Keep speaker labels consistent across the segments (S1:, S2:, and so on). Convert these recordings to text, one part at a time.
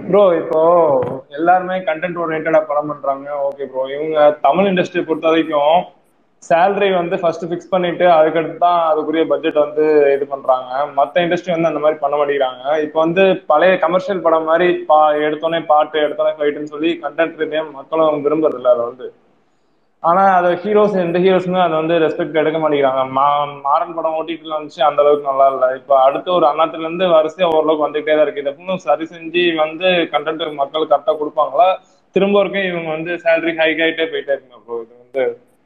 S1: Bro இப்போ எல்லாருமே content ஓரியன்டா படம் பண்றாங்க ஓகே ப்ரோ இவங்க தமிழ் இண்டஸ்ட்ரி பொறுத்த வரைக்கும் சேலரி வந்து ஃபர்ஸ்ட் ஃபிக்ஸ் பண்ணிட்டு அதுக்கடுத்து தான் அதுக்குரிய பட்ஜெட் வந்து இது பண்றாங்க மத்த இண்டஸ்ட்ரி வந்து அந்த மாதிரி பண்ண மாட்டேங்கிறாங்க இப்போ வந்து பழைய கமர்ஷியல் படம் மாதிரி பா எடுத்தோடனே பாட்டு எடுத்தோடனே ஃபைட்டுன்னு சொல்லி கண்டென்ட் ரீதியா மக்களும் விரும்புறது இல்லை அதை வந்து ஆனா அது ஹீரோஸ் எந்த ஹீரோஸுமே அதை வந்து ரெஸ்பெக்ட் எடுக்க மாட்டேங்கிறாங்க மா மாறன் படம் ஓட்டிட்டுல வந்துச்சு அந்த அளவுக்கு நல்லா இல்லை இப்போ அடுத்து ஒரு அண்ணாத்துல இருந்து வரிசையா ஓரளவுக்கு வந்துகிட்டே தான் இருக்கு இதை இன்னும் சரி செஞ்சு வந்து கண்டென்ட் மக்கள் கரெக்டா கொடுப்பாங்களா திரும்ப வரைக்கும் இவங்க வந்து சேலரி ஹைக் ஆயிட்டே போயிட்டே இருக்குங்க ப்ரோ இது வந்து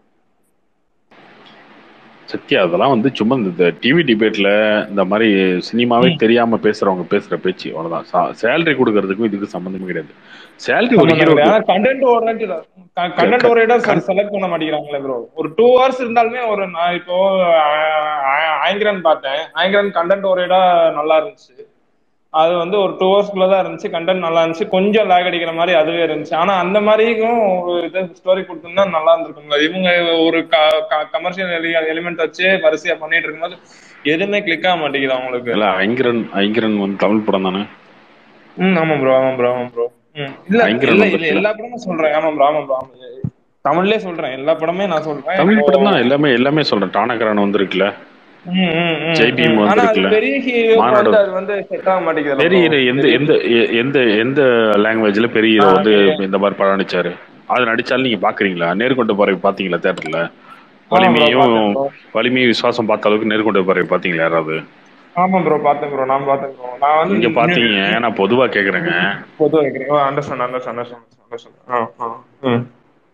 S2: சத்யா அதெல்லாம் வந்து சும்மா இந்த டிவி டிபேட்ல இந்த மாதிரி சினிமாவே தெரியாம பேசுறவங்க பேசுற பேச்சு அவ்வளவுதான் சேலரி கொடுக்கறதுக்கும் இதுக்கு சம்பந்தமே கிடையாது சேலரி ஒரு ஹீரோ
S1: கண்டென்ட் ஓரியன்ட் கண்டென்ட் ஓரியன்டா செலக்ட் பண்ண மாட்டேங்கிறாங்களே ப்ரோ ஒரு டூ ஹவர்ஸ் இருந்தாலுமே ஒரு நான் இப்போ ஆயங்கரன் பார்த்தேன் ஆயங்கரன் கண்டென்ட் ஓரியடா நல்லா இருந்துச்சு அது வந்து ஒரு டூ ஹவர்ஸ்க்குள்ள தான் இருந்துச்சு கண்டென்ட் நல்லா இருந்துச்சு கொஞ்சம் லேக் அடிக்கிற மாதிரி அதுவே இருந்துச்சு ஆனா அந்த மாதிரியும் ஒரு இது ஸ்டோரி கொடுத்துருந்தா நல்லா இருந்திருக்குங்க இவங்க ஒரு கமர்ஷியல் எலிமெண்ட் வச்சு வரிசையா பண்ணிட்டு இருக்கும்போது எதுவுமே கிளிக் ஆக மாட்டேங்குது அவங்களுக்கு
S2: இல்ல ஐங்கரன் ஐங்கரன் வந்து தமிழ் படம் தானே
S1: ம் ஆமா ப்ரோ ஆமா ப்ரோ ஆமா ப்ரோ இல்ல இல்ல இல்ல எல்லா படமும் சொல்றேன் ஆமா ப்ரோ ஆமா ப்ரோ தமிழ்லயே சொல்றேன் எல்லா படமே நான் சொல்றேன்
S2: தமிழ் படம் தான் எல்லாமே எல்லாமே சொல்றேன் டானகரன் வந்திருக்குல்ல ஜெய்பீம் வந்திருக்குல்ல
S1: பெரிய ஹீரோ வந்து அது வந்து செட் ஆக மாட்டேங்குது
S2: பெரிய ஹீரோ எந்த எந்த எந்த எந்த லாங்குவேஜ்ல பெரிய ஹீரோ வந்து இந்த மாதிரி படம் நடிச்சாரு அது நடிச்சாலும் நீங்க பாக்குறீங்களா நேர்கொண்ட பறவை பாத்தீங்களா தேட்டர்ல வலிமையும் வலிமையும் விசுவாசம் பார்த்த அளவுக்கு நேர்கொண்ட பறவை பாத்தீங்களா யாராவது
S1: ஆமா ப்ரோ பார்த்தேன் ப்ரோ நான் பார்த்தேன் ப்ரோ நான் வந்து
S2: நீங்க பாத்தீங்க நான் பொதுவா கேக்குறேங்க
S1: பொதுவா கேக்குறேன் அண்டர்ஸ்டாண்ட் அண்டர்ஸ்டாண்ட் அண்டர்ஸ்டாண்ட் அண்டர்ஸ்டாண்ட்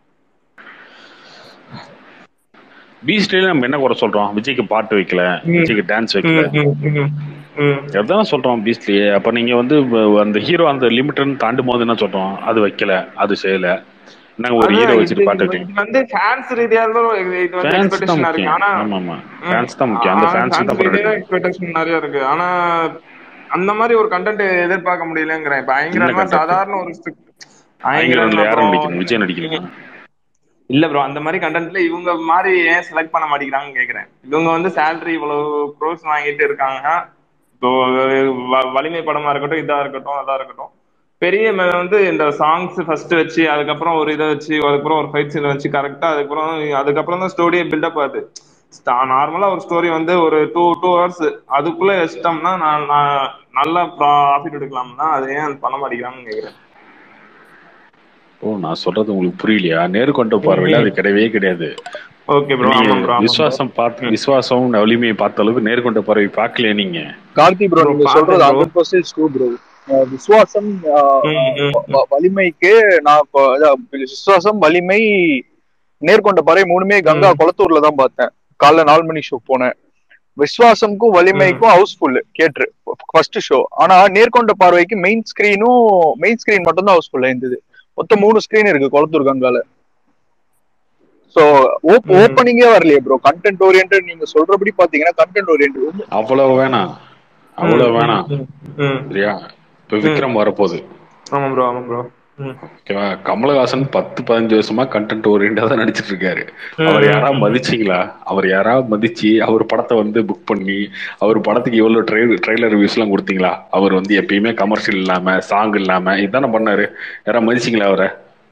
S2: பீஸ்ட்ல நம்ம என்ன குறை சொல்றோம் விஜய்க்கு பாட்டு வைக்கல விஜய்க்கு டான்ஸ் வைக்கல அதான் சொல்றோம் பீஸ்ட்லயே அப்ப நீங்க வந்து அந்த ஹீரோ அந்த லிமிட்னு தாண்டும் போது என்ன சொல்றோம் அது வைக்கல அது செய்யல நாங்க ஒரு ஹீரோ வச்சுட்டு பாட்டு வைக்கல
S1: வந்து ஃபேன்ஸ் ரீதியா இது வந்து எக்ஸ்பெக்டேஷன் இருக்கு ஆனா
S2: ஆமா ஆமா ஃபேன்ஸ் தான் முக்கியம் அந்த ஃபேன்ஸ் தான்
S1: எக்ஸ்பெக்டேஷன் நிறைய இருக்கு ஆனா அந்த மாதிரி ஒரு கண்டென்ட் எதிர்பார்க்க முடியலங்கிறேன் பயங்கரமா சாதாரண ஒரு
S2: பயங்கரம்ல யாரும் நடிக்கணும் விஜய் நடிக்கணும்
S1: இல்ல ப்ரோ அந்த மாதிரி கண்டென்ட்ல இவங்க மாதிரி ஏன் செலக்ட் பண்ண மாட்டேங்கிறாங்கன்னு கேக்குறேன் இவங்க வந்து சேலரி இவ்வளவு ப்ரோஸ் வாங்கிட்டு இருக்காங்க இப்போ வலிமை படமா இருக்கட்டும் இதா இருக்கட்டும் அதா இருக்கட்டும் பெரிய வந்து இந்த சாங்ஸ் ஃபர்ஸ்ட் வச்சு அதுக்கப்புறம் ஒரு இதை வச்சு அதுக்கப்புறம் ஒரு ஃபைட் சீன் வச்சு கரெக்டா அதுக்கப்புறம் அதுக்கப்புறம் தான் ஸ்டோரியை பில்டப் ஆகுது நார்மலா ஒரு ஸ்டோரி வந்து ஒரு டூ டூ ஹவர்ஸ் அதுக்குள்ள வச்சிட்டோம்னா நான் நல்லா ப்ராஃபிட் எடுக்கலாம்னா அது ஏன் பண்ண மாட்டேங்கிறாங்கன்னு கேக்குறேன்
S2: ஓ நான் சொல்றது உங்களுக்கு புரியலையா நேர்கொண்ட பார்வையில அது கிடையவே கிடையாது
S1: ஓகே ப்ரோ
S2: விசுவாசம் பார்த்து விசுவாசம் வலிமையை பார்த்த அளவுக்கு நேர்கொண்ட பார்வை பார்க்கல நீங்க
S3: கார்த்தி ப்ரோ நீங்க சொல்றது ஹண்ட்ரட் பர்சன்ட் ட்ரூ ப்ரோ விசுவாசம் வலிமைக்கு நான் விசுவாசம் வலிமை நேர்கொண்ட பறை மூணுமே கங்கா குளத்தூர்ல தான் பார்த்தேன் காலைல நாலு மணி ஷோ போனேன் விஸ்வாசம்க்கும் வலிமைக்கும் ஹவுஸ்ஃபுல் கேட்டு ஃபர்ஸ்ட் ஷோ ஆனா நேர்கொண்ட பார்வைக்கு மெயின் ஸ்கிரீனும் மெயின் ஸ்கிரீன் மட்டும் தான் ஹவுஸ்ஃபுல்லா இருந்தது மொத்தம் மூணு ஸ்கிரீன் இருக்கு குளத்தூர் கங்கால சோ ஓப்பனிங்கே வரலையே ப்ரோ கண்டென்ட் ஓரியன்ட் நீங்க சொல்றபடி பாத்தீங்கன்னா கண்டென்ட் ஓரியன்ட்
S2: அவ்வளவு வேணாம் அவ்வளவு வேணாம் சரியா இப்ப விக்ரம் வரப்போகுது
S1: ஆமா ப்ரோ ஆமா ப்ரோ
S2: ஓகேவா கமலஹாசன் பத்து பதினஞ்சு வருஷமா கண்டென்ட் ஓரியண்டா தான் நடிச்சிட்டு இருக்காரு அவர் யாராவது மதிச்சிங்களா அவர் யாராவது மதிச்சு அவர் படத்தை வந்து புக் பண்ணி அவர் படத்துக்கு எவ்வளவு ட்ரெய் ட்ரெய்லர் ரிவ்யூஸ் எல்லாம் கொடுத்தீங்களா அவர் வந்து எப்பயுமே கமர்ஷியல் இல்லாம சாங் இல்லாம இதுதானே பண்ணாரு யாராவது மதிச்சிங்களா அவரை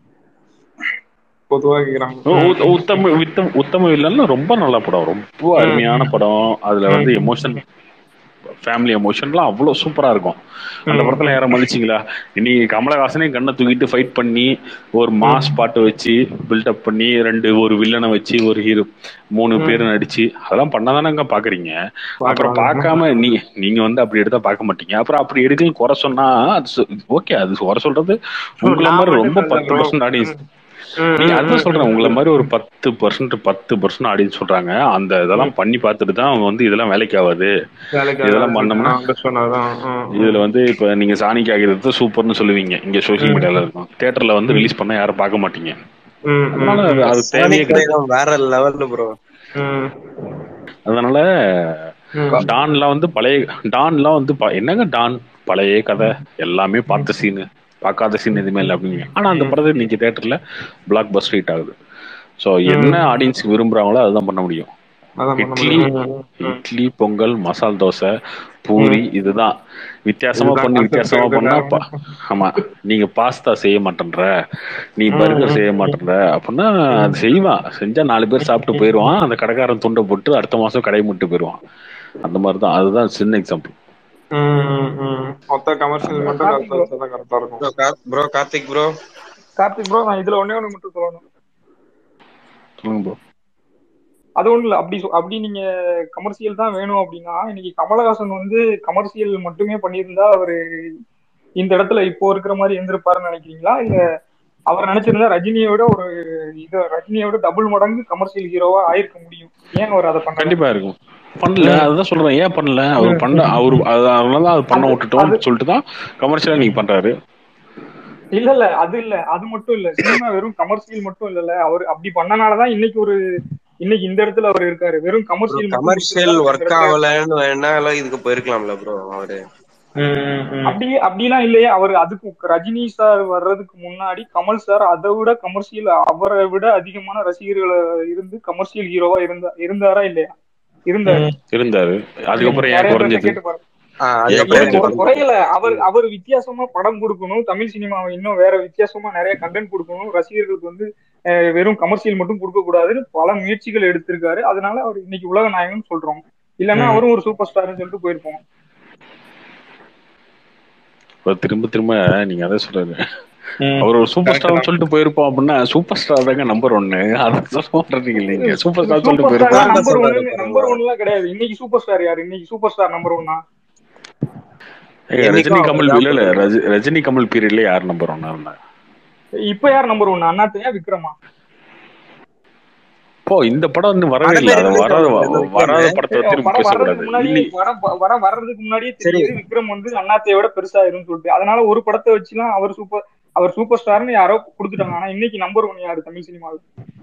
S2: உத்தம வித்தம் உத்தம இல்லைன்னா ரொம்ப நல்ல படம் ரொம்ப அருமையான படம் அதுல வந்து எமோஷன் ஃபேமிலி எமோஷன்லாம் அவ்வளோ சூப்பரா இருக்கும் அந்த படத்துல யாரும் மதிச்சிங்களா இன்னைக்கு கமலஹாசனே கண்ணை தூக்கிட்டு ஃபைட் பண்ணி ஒரு மாஸ் பாட்டு வச்சு பில்டப் பண்ணி ரெண்டு ஒரு வில்லனை வச்சு ஒரு ஹீரோ மூணு பேர் நடிச்சு அதெல்லாம் பண்ணாதானங்க பாக்குறீங்க அப்புறம் பார்க்காம நீ நீங்க வந்து அப்படி எடுத்தா பார்க்க மாட்டீங்க அப்புறம் அப்படி எடுக்கலையும் குறை சொன்னா அது ஓகே அது குறை சொல்றது உங்களை மாதிரி ரொம்ப பத்து பர்சன்ட் ஆடியன்ஸ் நீ அதான் சொல்றேன் உங்களை மாதிரி ஒரு பத்து பர்சன்ட் பத்து பர்சன்ட் ஆடியன்ஸ் சொல்றாங்க அந்த இதெல்லாம் பண்ணி பார்த்துட்டு தான் அவங்க வந்து இதெல்லாம் வேலைக்கு ஆகாது இதெல்லாம் பண்ணோம்னா இதுல வந்து இப்ப நீங்க சாணிக்கு ஆகிறது சூப்பர்னு சொல்லுவீங்க இங்க சோசியல் மீடியால இருக்கும் தியேட்டர்ல வந்து ரிலீஸ் பண்ணா யாரும் பார்க்க மாட்டீங்க அதனால அது தேவையே கிடையாது
S4: வேற லெவல் ப்ரோ
S2: அதனால டான்லாம் வந்து பழைய டான்லாம் வந்து என்னங்க டான் பழைய கதை எல்லாமே பார்த்த சீனு பார்க்காத சீன் எதுவுமே இல்லை அப்படிங்க ஆனா அந்த படத்தை இன்னைக்கு தேட்டர்ல பிளாக் பஸ் ஹிட் ஆகுது ஸோ என்ன ஆடியன்ஸ் விரும்புறாங்களோ அதுதான் பண்ண முடியும் இட்லி இட்லி பொங்கல் மசால் தோசை பூரி இதுதான் வித்தியாசமா
S1: இதுதான்
S2: பண்ணி
S1: concept
S2: வித்தியாசமா
S1: இருக்கு
S2: பண்ணா
S1: எல்லாரும்.
S2: பா- ஆமா நீங்க பாஸ்தா செய்ய மாட்டேன்ற நீ
S1: ம்,
S2: பர்கர்
S1: ம்,
S2: செய்ய
S1: ம்.
S2: மாட்டேன்ற அப்படின்னா அது செய்வான் செஞ்சா நாலு பேர் சாப்பிட்டு போயிடுவான் அந்த கடைக்காரன் துண்டை போட்டு அடுத்த மாசம் கடை முட்டு போயிடுவான் அந்த மாதிரி தான் அதுதான் சின்ன எக்ஸாம்பிள்
S1: ம், ம், ம். மொத்த கமர்ஷியல் மட்டும்
S4: கார்த்திக் bro.
S1: கரெக்டா கரெக்டா இருக்கும்
S5: ப்ரோ கார் bro Karthik bro
S4: Karthik bro நான் இதுல ஒண்ணே ஒண்ணு மட்டும் சொல்லணும்
S2: சொல்லுங்க ப்ரோ
S4: அது ஒண்ணும் இல்ல அப்படி சொ- அப்படி நீங்க கமர்ஷியல் தான் வேணும் அப்படின்னா இன்னைக்கு கமலஹாசன் வந்து கமர்ஷியல் மட்டுமே பண்ணியிருந்தா அவரு இந்த இடத்துல இப்போ இருக்கிற மாதிரி இருந்திருப்பாருன்னு நினைக்கிறீங்களா இல்ல அவர் நினைச்சிருந்தா ரஜினியோட ஒரு இது ரஜினியோட டபுள் மடங்கு கமர்ஷியல் ஹீரோவா ஆயிருக்க முடியும் ஏன் அவர் அதை பண்ணல
S2: கண்டிப்பா இருக்கும் பண்ணல அதுதான் சொல்றேன் ஏன் பண்ணல அவர் பண்ண அவரு அது- அதனாலதான் அது பண்ண
S4: அது-
S2: விட்டுட்டோம்னு சொல்லிட்டு தான் கமர்ஷியலா நீங்க பண்றாரு
S4: இல்ல இல்ல அது இல்ல அது மட்டும் இல்ல சினிமா வெறும் கமர்ஷியல் மட்டும் இல்லல்ல அவர் அப்படி பண்ணனாலதான் இன்னைக்கு ஒரு இன்னைக்கு இந்த இடத்துல அவர் இருக்காரு வெறும் கமர்ஷியல்
S5: கமர்ஷியல் ஒர்க் ஆகலன்னு வேணா இதுக்கு போயிருக்கலாம்ல ப்ரோ அவரு
S4: அப்படி அப்படிலாம் இல்லையே அவர் அதுக்கு ரஜினி சார் வர்றதுக்கு முன்னாடி கமல் சார் அதை விட கமர்ஷியல் அவரை விட அதிகமான ரசிகர்களை இருந்து கமர்ஷியல் ஹீரோவா இருந்தா இருந்தாரா இல்லையா இருந்தாரு
S2: இருந்தாரு அதுக்கப்புறம் ஏன்
S4: நிறைய பேர்ட்ட
S2: குறைஞ்சது
S4: கேட்டு பாருங்க
S5: ஆஹ்
S2: ஏன்
S4: இல்ல,
S5: அதுக்கப்புறம்
S4: குறை- குறையல அவர் அவர் வித்தியாசமா படம் கொடுக்கணும் தமிழ் சினிமாவை இன்னும் வேற வித்தியாசமா நிறைய கண்டென்ட் கொடுக்கணும் ரசிகர்களுக்கு வந்து அஹ், வெறும் கமர்ஷியல் மட்டும் கொடுக்க கூடாதுன்னு பல முயற்சிகள் எடுத்திருக்காரு அதனால அவர் இன்னைக்கு உலக நாயகன் சொல்றோம் இல்லன்னா அவரும் ஒரு சூப்பர் ஸ்டார்னு சொல்லிட்டு போயிருப்போம்
S2: இப்ப திரும்ப திரும்ப நீங்க அதை சொல்றாரு அவர் ஒரு சூப்பர் ஸ்டார் சொல்லிட்டு போயிருப்போம் அப்படின்னா சூப்பர் ஸ்டார் தாங்க நம்பர் ஒன்னு அதை சொல்ல மாட்டீங்க நீங்க சூப்பர் ஸ்டார் சொல்லிட்டு
S4: சூப்பர்
S2: போயிருப்போம்
S4: ஸ்டார் நம்பர்
S5: சொல்றாரு
S4: ஒன்னு
S5: பாருங்க.
S4: நம்பர் ஒன்லாம் கிடையாது இன்னைக்கு சூப்பர் ஸ்டார் யாரு இன்னைக்கு சூப்பர் ஸ்டார் நம்பர் ஒன்னா
S2: ஏங்க, ரஜினி
S5: என்னைக்கும்
S2: கமல்
S5: அவர்
S2: இல்ல இல்ல ரஜி- ரஜினி கமல் பீரியட்ல யார் நம்பர் ஒன்னா இருந்தாங்க
S4: இப்ப யார் நம்பர் ஒன்னு அண்ணாத்தையா விக்ரமா
S2: இப்போ இந்த படம் இன்னும் வரவே
S5: படமே
S2: இல்ல அது
S5: release
S2: வராத
S5: ஆகல, இந்த
S2: வராத
S5: weekend.
S2: படத்தை பத்தி நம்ம
S4: படம் வர்றதுக்கு
S2: பேசக்கூடாது
S4: முன்னாடி
S2: இல்லை
S4: படம் படம் வர்றதுக்கு முன்னாடியே
S5: சரி.
S4: தெரியுது விக்ரம் வந்து அண்ணாத்தைய விட பெருசா இருக்குன்னு சொல்லிட்டு அதனால ஒரு படத்தை வச்சுலாம் அவர் சூப்பர் அவர் சூப்பர் ஸ்டார்னு யாரோ கொடுத்துட்டாங்க ஆனா இன்னைக்கு நம்பர் ஒன் யாரு தமிழ் சினிமாவில்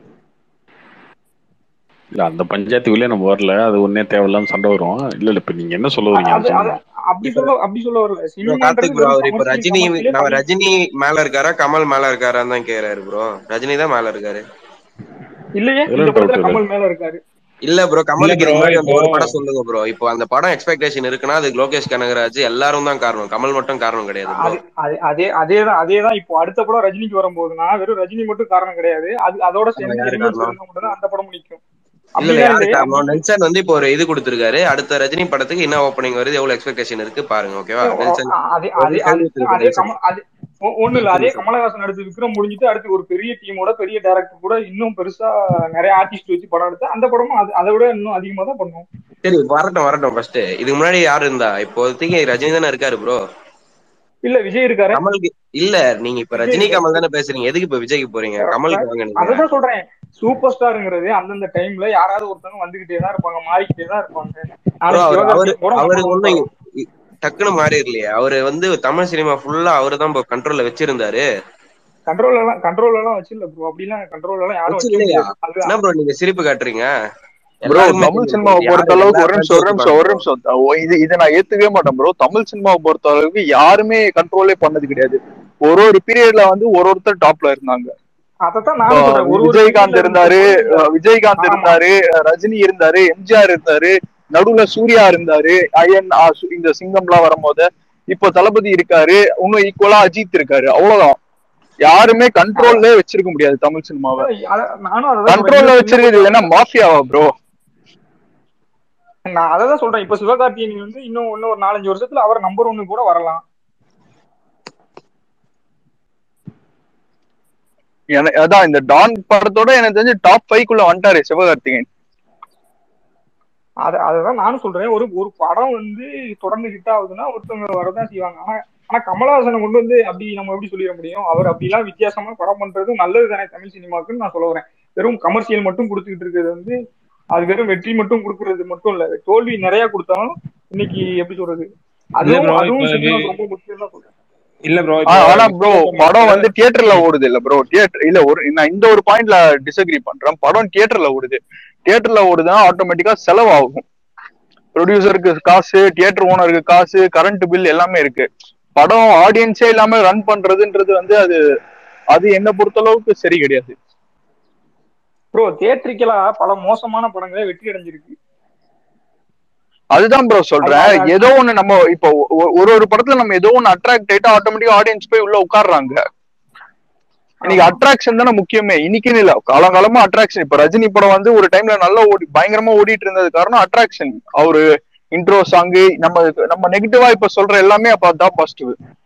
S2: இல்ல அந்த பஞ்சாயத்து வெளியே நம்ம வரல அது ஒன்னே தேவையில்லாம சண்டை வரும் இல்ல இல்ல இப்ப நீங்க என்ன சொல்ல வரீங்க
S4: அது
S2: சொல்லுங்க.
S4: அது அப்படி சொல்ல அப்படி சொல்ல வரல
S5: bro,
S4: சினிமான்றது
S5: கார்த்திக் ப்ரோ அவர்
S4: வெறும்
S5: இப்ப
S4: commercial,
S5: ரஜினி
S4: commercial-ஏ
S5: நம்ம
S4: தமிழ்
S5: ரஜினி மேல இருக்காரா கமல் மேல இருக்காரான்னு தான் கேக்குறாரு ப்ரோ ரஜினி தான் மேல இருக்காரு
S4: இல்லையே
S2: எதுல
S4: இந்த படத்துல
S2: doubt
S4: கமல் மேல இருக்காரு
S5: இல்ல ப்ரோ கமலுக்கு
S1: இல்ல bro,
S5: இதுக்கு முன்னாடி அந்த ஒரு
S1: இப்போ-
S5: படம் சொல்லுங்க ப்ரோ இப்போ அந்த படம் எக்ஸ்பெக்டேஷன் இருக்குன்னா அதுக்கு லோகேஷ் கனகராஜ் எல்லாரும் தான் காரணம் கமல் மட்டும் காரணம் கிடையாது ப்ரோ
S4: அது அது- அதே அதேதான் அதேதான் இப்போ அடுத்த படம் ரஜினிக்கு வரும்போதுனா வெறும் ரஜினி மட்டும் காரணம் கிடையாது அது அதோட சேர்ந்து
S5: யாரு
S4: எலிமெண்ட்ஸ்
S5: காரணம்?
S4: இருந்தா மட்டும் தான் அந்த படம் நிக்கும்
S5: இல்ல இல்ல
S4: அப்படிலாம்
S5: யாரு
S4: இல்லையே
S5: காரணம் நெல்சன் வந்து இப்போ ஒரு இது கொடுத்திருக்காரு அடுத்த ரஜினி படத்துக்கு என்ன ஓப்பனிங் வருது எவ்வளவு எக்ஸ்பெக்டேஷன் இருக்கு பாருங்க ஓகேவா நெல்சன்
S4: அதே அதே அதே அதே கம அது ஒ- ஒண்ணும் இல்ல அதே கமலஹாசன் அடுத்து விக்ரம் முடிஞ்சிட்டு அடுத்து ஒரு பெரிய டீமோட பெரிய டைரக்டர் கூட இன்னும் பெருசா நிறைய ஆர்டிஸ்ட் வச்சு படம் எடுத்து அந்த படமும் அது அதை விட இன்னும் அதிகமா தான் பண்ணுவோம்
S5: சரி வரட்டும் வரட்டும் ஃபர்ஸ்ட் இதுக்கு முன்னாடி யாரு இருந்தா இப்போதைக்கு ரஜினி தானே இருக்காரு ப்ரோ
S4: இல்ல விஜய் இருக்காரு
S5: கமலுக்கு இல்ல நீங்க இப்ப ரஜினி கமல் தானே பேசுறீங்க எதுக்கு இப்ப விஜய்க்கு போறீங்க கமலுக்கு வாங்க நீங்க
S4: அததான் சொல்றேன் சூப்பர் ஸ்டாருங்கிறது அந்தந்த டைம்ல யாராவது ஒருத்தவங்க வந்துகிட்டே தான் இருப்பாங்க மாறிக்கிட்டே தான் இருப்பாங்க
S5: Bro,
S4: நாளைக்கு
S5: அவரு அவரு
S4: சிவகார்த்திகேயன் கூட
S5: அவரு
S4: நம்ம
S5: ஒண்ணும் இ- டக்குன்னு மாறி இல்லையே அவரு வந்து தமிழ் சினிமா ஃபுல்லா அவரு தான் கண்ட்ரோல்ல வச்சிருந்தாரு
S4: கண்ட்ரோல் எல்லாம் கண்ட்ரோல் எல்லாம் வச்சில்ல ப்ரோ அப்படிலாம் கண்ட்ரோல் எல்லாம் யாரும்
S5: வச்சு
S4: வைக்க
S5: இல்லையா?
S4: முடியாது அது
S5: என்ன ப்ரோ நீங்க சிரிப்பு காட்டுறீங்க
S3: ப்ரோ
S5: எல்லாருக்குமே
S3: தமிழ்
S5: தெரியும்
S3: சினிமாவை
S5: bro.
S3: பொறுத்த
S5: யாரு
S3: அளவுக்கு
S5: எல்லா
S3: ஒரு நிமிஷம் ஒரு நிமிஷம் ஒரு நிமிஷம் ஓ, இது இதை நான் ஏத்துக்கவே மாட்டேன் ப்ரோ தமிழ் சினிமாவை பொறுத்த அளவுக்கு யாருமே கண்ட்ரோலே பண்ணது கிடையாது ஒரு ஒரு பீரியட்ல வந்து ஒரு ஒருத்தர் டாப்ல இருந்தாங்க
S4: அதைத்தான்
S3: இப்போ
S4: நானும் சொல்றேன் ஒரு ஒரு
S3: விஜயகாந்த்
S4: period ல
S3: இருந்தாரு
S4: இருந்து
S3: அஹ் விஜயகாந்த்
S4: ஆமா.
S3: இருந்தாரு அஹ் ரஜினி இருந்தாரு எம்ஜிஆர் இருந்தாரு நடுவுல சூர்யா இருந்தாரு அயன் ஆ, சு- இந்த சிங்கம்லாம் வரும்போது இப்போ தளபதி இருக்காரு இன்னும் ஈக்குவலா அஜித் இருக்காரு அவ்வளவுதான் யாருமே கண்ட்ரோல்ல வச்சிருக்க முடியாது தமிழ் சினிமாவை
S4: அத- நானும் அதான்
S3: கண்ட்ரோல்ல வச்சிருக்கிறது என்ன மாஃபியாவா ப்ரோ
S4: நான் அதை தான் சொல்றேன் இப்ப சிவகார்த்திகேயன் வந்து இன்னும் இன்னும் ஒரு நாலஞ்சு வருஷத்துல அவர் நம்பர் ஒன்னு கூட வரலாம்
S3: என- அதான் இந்த டான் படத்தோட எனக்கு தெரிஞ்சு டாப் ஃபைவ் குள்ள வந்துட்டாரு சிவகார்த்திகேயன்
S4: அது அதுதான் நானும் சொல்றேன் ஒரு ஒரு படம் வந்து தொடர்ந்து ஹிட் ஆகுதுன்னா ஒருத்தவங்க வரதான் செய்வாங்க ஆனா ஆனா கமலஹாசனை கொண்டு வந்து அப்படி நம்ம எப்படி சொல்லிட முடியும் அவர் அப்படிலாம் வித்தியாசமா படம் பண்றது நல்லது தானே தமிழ் சினிமாக்குன்னு நான் சொல்ல வரேன் வெறும் கமர்ஷியல் மட்டும் கொடுத்துக்கிட்டு இருக்கிறது வந்து அது வெறும் வெற்றி மட்டும் கொடுக்கறது மட்டும் இல்ல தோல்வி நிறைய கொடுத்தாலும் இன்னைக்கு எப்படி சொல்றது அதுவும்
S1: bro,
S4: அதுவும்
S1: இப்ப
S4: சினிமாக்கு
S1: இது-
S4: ரொம்ப முக்கியம் தான் சொல்றேன்
S1: இல்ல ப்ரோ
S3: ஆ- ஆனா ப்ரோ படம் வந்து தியேட்டர்ல ஓடுது இல்ல ப்ரோ தியேட்டர் இல்ல ஒரு நான் இந்த ஒரு பாயிண்ட்ல டிசக்ரி பண்றேன் படம் தியேட்டர்ல ஓடுது தியேட்டர்ல ஓடுதுன்னா ஆட்டோமேட்டிக்கா செலவாகும் ப்ரொடியூசருக்கு காசு தியேட்டர் ஓனருக்கு காசு கரண்ட் பில் எல்லாமே இருக்கு படம் ஆடியன்ஸே இல்லாம ரன் பண்றதுன்றது வந்து அது அது என்ன பொறுத்தளவுக்கு சரி கிடையாது
S4: ப்ரோ தியேட்டரிக்கலா பல மோசமான படங்களே வெற்றி அடைஞ்சிருக்கு
S3: அதுதான் ப்ரோ சொல்றேன் ஏதோ ஒண்ணு நம்ம இப்போ ஒ- ஒரு ஒரு படத்துல நம்ம ஏதோ ஒண்ணு அட்ராக்ட் ஆயிட்டா ஆட்டோமேட்டிக்கா ஆடியன்ஸ் போய் உள்ள உட்கார்றாங்க இன்னைக்கு அட்ராக்ஷன் தானே முக்கியமே இன்னைக்குன்னு இல்ல காலங்காலமா அட்ராக்ஷன் இப்ப ரஜினி படம் வந்து ஒரு டைம்ல நல்லா ஓடி பயங்கரமா ஓடிட்டு இருந்தது காரணம் அட்ராக்ஷன் அவரு இன்ட்ரோ சாங்கு நம்ம நம்ம நெகட்டிவா இப்ப சொல்ற எல்லாமே அப்ப அதான் பாசிட்டிவ்